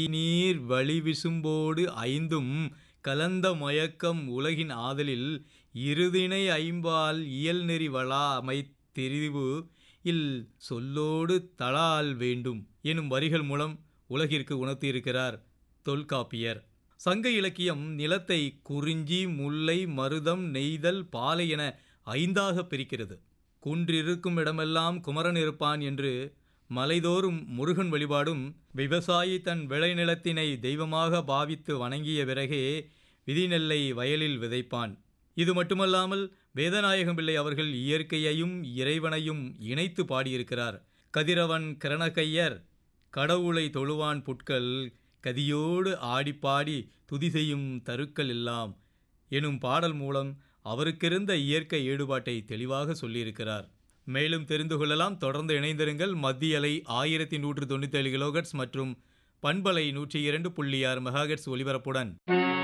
நீர் வழி விசும்போடு ஐந்தும் கலந்த மயக்கம் உலகின் ஆதலில் இருதினை ஐம்பால் இயல்நெறி வளாமை தெரிவு இல் சொல்லோடு தளால் வேண்டும் எனும் வரிகள் மூலம் உலகிற்கு உணர்த்தியிருக்கிறார் தொல்காப்பியர் சங்க இலக்கியம் நிலத்தை குறிஞ்சி முல்லை மருதம் நெய்தல் பாலை என ஐந்தாக பிரிக்கிறது குன்றிருக்கும் இடமெல்லாம் குமரன் இருப்பான் என்று மலைதோறும் முருகன் வழிபாடும் விவசாயி தன் விளைநிலத்தினை தெய்வமாக பாவித்து வணங்கிய பிறகே விதிநெல்லை வயலில் விதைப்பான் இது மட்டுமல்லாமல் வேதநாயகம் பிள்ளை அவர்கள் இயற்கையையும் இறைவனையும் இணைத்து பாடியிருக்கிறார் கதிரவன் கிரணகையர் கடவுளை தொழுவான் புட்கள் கதியோடு ஆடிப்பாடி துதி செய்யும் தருக்கள் எல்லாம் எனும் பாடல் மூலம் அவருக்கிருந்த இயற்கை ஈடுபாட்டை தெளிவாக சொல்லியிருக்கிறார் மேலும் தெரிந்து கொள்ளலாம் தொடர்ந்து இணைந்திருங்கள் மத்திய அலை ஆயிரத்தி நூற்று தொண்ணூற்றி ஏழு கிலோகட்ஸ் மற்றும் பண்பலை நூற்றி இரண்டு புள்ளி ஆறு மெகாகட்ஸ் ஒலிபரப்புடன்